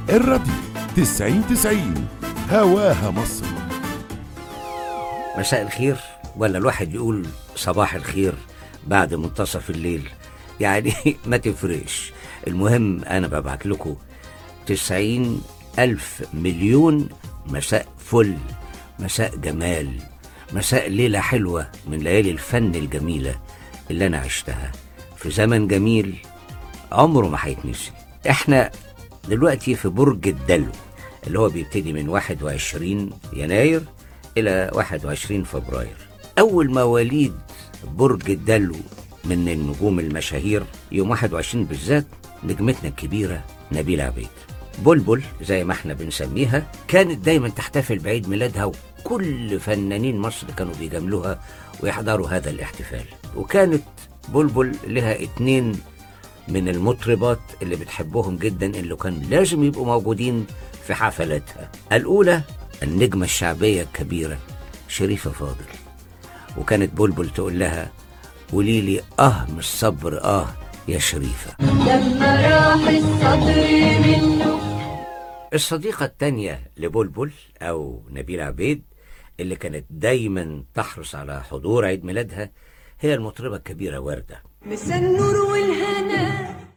الراديو تسعين تسعين هواها مصر مساء الخير ولا الواحد يقول صباح الخير بعد منتصف الليل يعني ما تفرقش المهم أنا ببعت لكم تسعين ألف مليون مساء فل مساء جمال مساء ليلة حلوة من ليالي الفن الجميلة اللي أنا عشتها في زمن جميل عمره ما هيتنسي احنا دلوقتي في برج الدلو اللي هو بيبتدي من 21 يناير إلى 21 فبراير أول مواليد برج الدلو من النجوم المشاهير يوم 21 بالذات نجمتنا الكبيرة نبيلة عبيد بلبل زي ما احنا بنسميها كانت دايما تحتفل بعيد ميلادها وكل فنانين مصر كانوا بيجاملوها ويحضروا هذا الاحتفال وكانت بلبل لها اتنين من المطربات اللي بتحبهم جدا اللي كان لازم يبقوا موجودين في حفلاتها الأولى النجمة الشعبية الكبيرة شريفة فاضل وكانت بلبل تقول لها قولي لي اه مش صبر اه يا شريفة لما راح الصدر منه الصديقة التانية لبلبل أو نبيل عبيد اللي كانت دايما تحرص على حضور عيد ميلادها هي المطربة الكبيرة وردة مسا النور والهنا